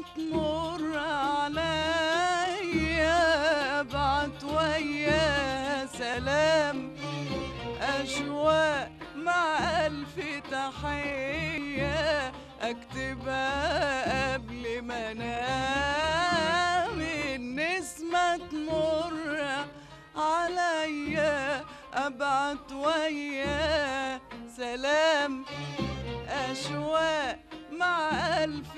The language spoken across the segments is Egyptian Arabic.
تمر عليا ابعت ويا سلام اشواق مع الف تحيه اكتبها قبل ما انام النسمه تمر عليا ابعت ويا سلام اشواق مع الف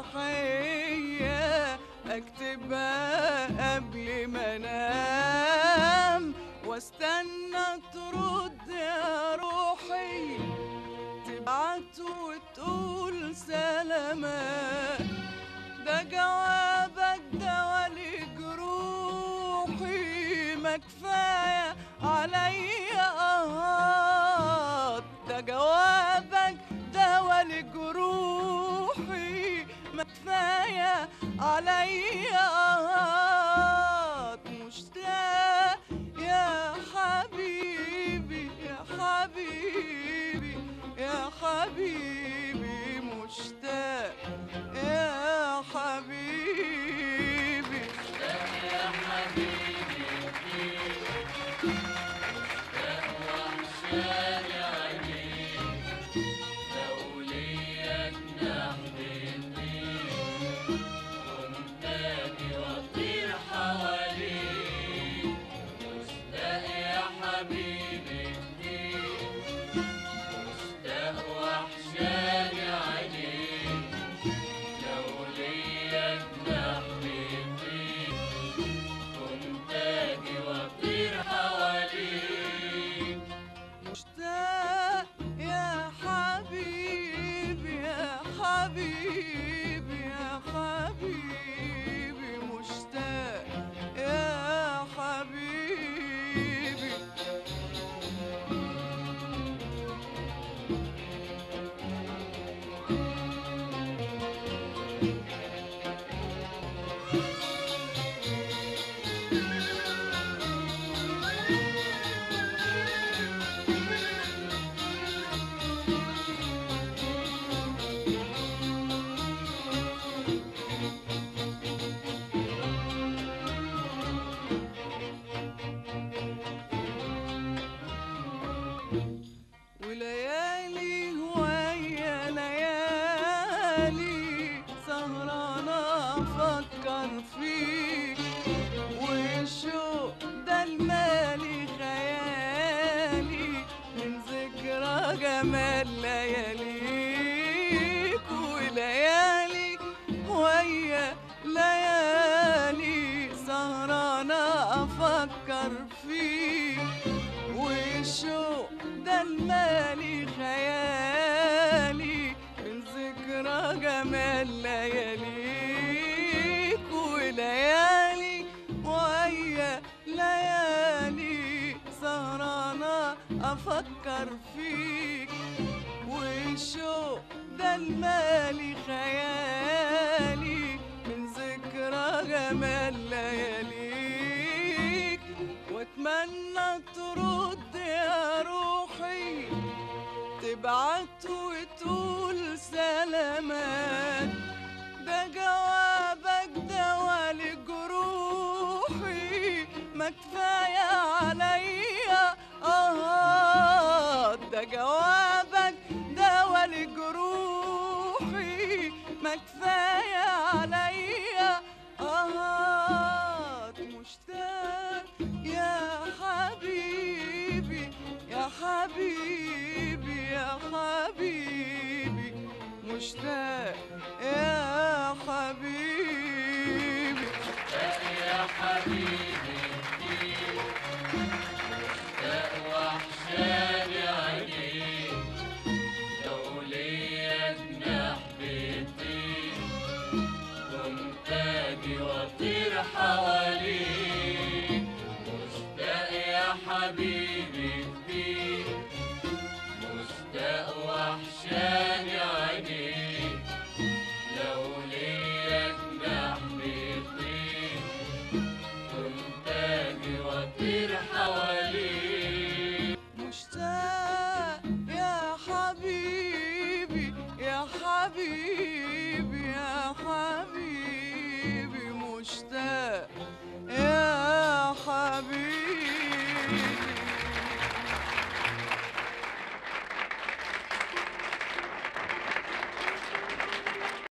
تحيه اكتبها قبل ما انام واستنى ترد يا روحي تبعت وتقول سلامات ده جوابك دوا لجروحي ما كفايه عليا اهات ده جوابك دوا لجروحي ما كفايه عليا اهات مشتاق يا حبيبي يا حبيبي يا حبيبي مشتاق يا حبيبي مشتاق يا حبيبي يا حبيبي يا حبيبي مشتاق يا حبيبي وليالي ويا ليالي سهرانة أفكر فيك والشوق ده المالي خيالي من ذكرى جمال لياليك وليالي ويا ليالي سهرانة أفكر فيك والشوق ده المالي خيالي من ذكرى جمال لياليك وليالي ويا ليالي سهرانة أفكر فيك والشوق ده المالي خيالي من ذكرى جمال لياليك واتمنى ترد يا روحي تبعت وتقول سلامات ده جوابك دوا لجروحي ما كفايه عليا اه ده جوابك دوا لجروحي ما كفايه عليا اه مشتاق يا حبيبي يا حبيبي يا حبيبي مشتاق يا حبيبي يا حبيبي